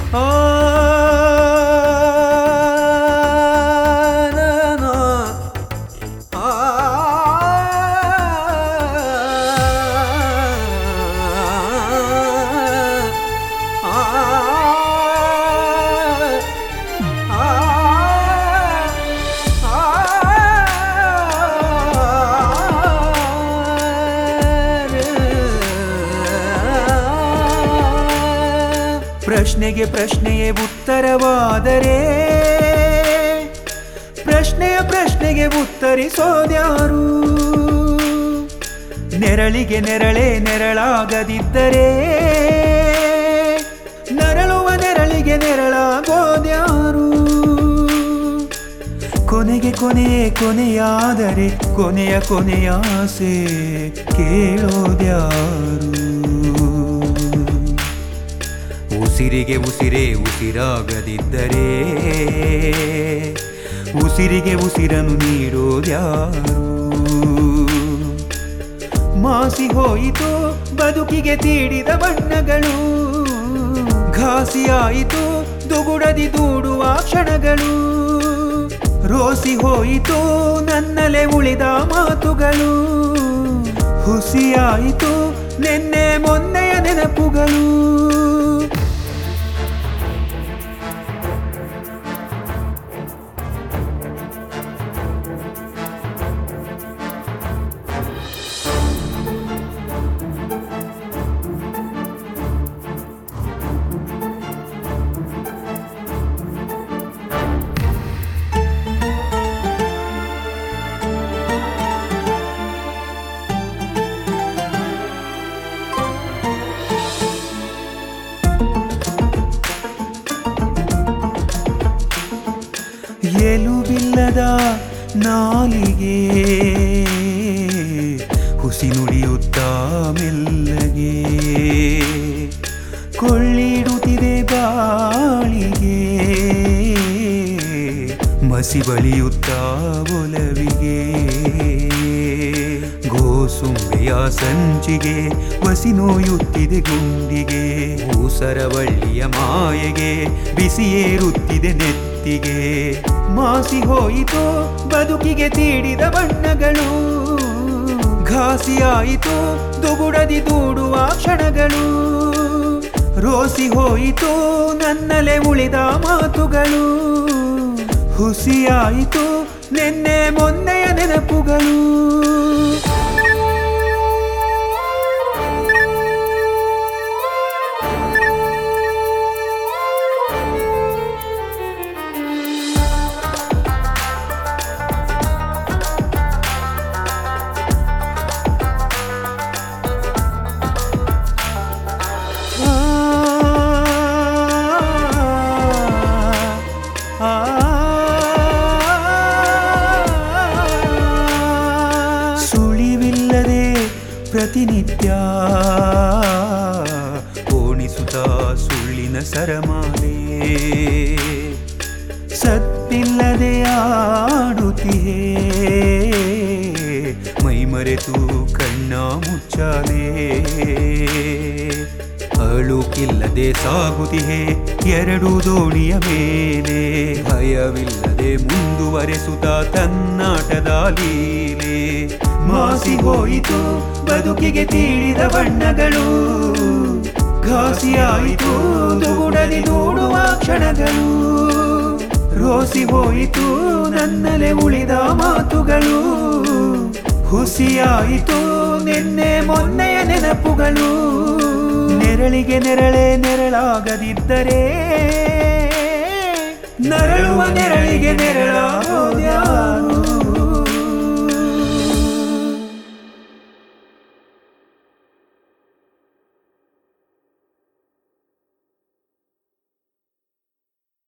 ಆ, ನಾ, ಆ, ಪ್ರಶ್ನೆಗೆ ಪ್ರಶ್ನೆಯೇ ಉತ್ತರವಾದರೆ ಪ್ರಶ್ನೆಯ ಪ್ರಶ್ನೆಗೆ ಉತ್ತರಿಸೋದ್ಯಾರು ನೆರಳಿಗೆ ನೆರಳೇ ನೆರಳಾಗದಿದ್ದರೆ ನರಳುವ ನೆರಳಿಗೆ ನೆರಳಾಗೋದ್ಯಾರು ಕೊನೆಗೆ ಕೊನೆಯೇ ಕೊನೆಯಾದರೆ ಕೊನೆಯ ಕೊನೆಯ ಆಸೆ ಕೇಳೋದ್ಯಾರು ಉಸಿರಿಗೆ ಉಸಿರೇ ಉಸಿರಾಗದಿದ್ದರೆ ಉಸಿರಿಗೆ ಉಸಿರನ್ನು ನೀಡೋದ್ಯಾರು ಮಾಸಿ ಹೋಯಿತು ಬದುಕಿಗೆ ತೀಡಿದ ಬಣ್ಣಗಳು ಘಾಸಿಯಾಯಿತು ದುಗುಡದಿ ದೂಡುವ ಕ್ಷಣಗಳು ರೋಸಿ ಹೋಯಿತು ನನ್ನಲೆ ಉಳಿದ ಮಾತುಗಳು ಹುಸಿಯಾಯಿತು ನಿನ್ನೆ ಮೊನ್ನೆಯ ನೆನಪುಗಳು ಎಲುಬಿಲ್ಲದ ನಾಲಿಗೆ ಹುಸಿ ನುಡಿಯುತ್ತಾ ಮೆಲ್ಲಗೆ ಕೊಳ್ಳಿಡುತ್ತಿದೆ ಬಾಳಿಗೆ ಮಸಿ ಬಳಿಯುತ್ತಾ ಒಲವಿಗೆ ಗೋಸುಂಬೆಯ ಸಂಚಿಗೆ ಬಸಿ ನೋಯುತ್ತಿದೆ ಗುಂಡಿಗೆ ಊಸರವಳ್ಳಿಯ ಮಾಯೆಗೆ ಬಿಸಿಯೇರುತ್ತಿದೆ ನೆತ್ತಿಗೆ ಮಾಸಿ ಹೋಯಿತು ಬದುಕಿಗೆ ತೀಡಿದ ಬಣ್ಣಗಳು ಘಾಸಿಯಾಯಿತು ದುಗುಡದಿ ದೂಡುವ ಕ್ಷಣಗಳು ರೋಸಿ ಹೋಯಿತು ನನ್ನಲೆ ಉಳಿದ ಮಾತುಗಳು ಹುಸಿಯಾಯಿತು ನಿನ್ನೆ ಮೊನ್ನೆಯ ನೆನಪುಗಳು ಆ, ಸುಳಿವಿಲ್ಲದೆ ಪ್ರತಿನಿತ್ಯ ಕೋಣಿಸುತ್ತ ಸುಳ್ಳಿನ ಸರಮಾಲೆ ಸತ್ತಿಲ್ಲದೆ ಆಡುತ್ತಿಯೇ ಮೈಮರೆತು ಕಣ್ಣ ಮುಚ್ಚಾಲೆ ಅಳುಕಿಲ್ಲದೆ ಸಾಗುತ್ತಿಹೆ ಎರಡು ದೋಣಿಯ ಮೇಲೆ ಭಯವಿಲ್ಲದೆ ಮುಂದುವರೆಸುತ್ತ ತನ್ನಾಟದ ಲೀಲೆ ಮಾಸಿ ಹೋಯಿತು ಬದುಕಿಗೆ ತೀಡಿದ ಬಣ್ಣಗಳು ಘಾಸಿಯಾಯಿತು ದುಗುಡಲಿ ದೂಡುವ ಕ್ಷಣಗಳು ರೋಸಿ ಹೋಯಿತು ನನ್ನಲೆ ಉಳಿದ ಮಾತುಗಳು ಹುಸಿಯಾಯಿತು ನಿನ್ನೆ ಮೊನ್ನೆಯ ನೆನಪುಗಳು ನೆರಳಿಗೆ ನೆರಳೇ ನೆರಳಾಗದಿದ್ದರೆ ನರಳುವ ನೆರಳಿಗೆ ನೆರಳಾಗೋದ್ಯಾರು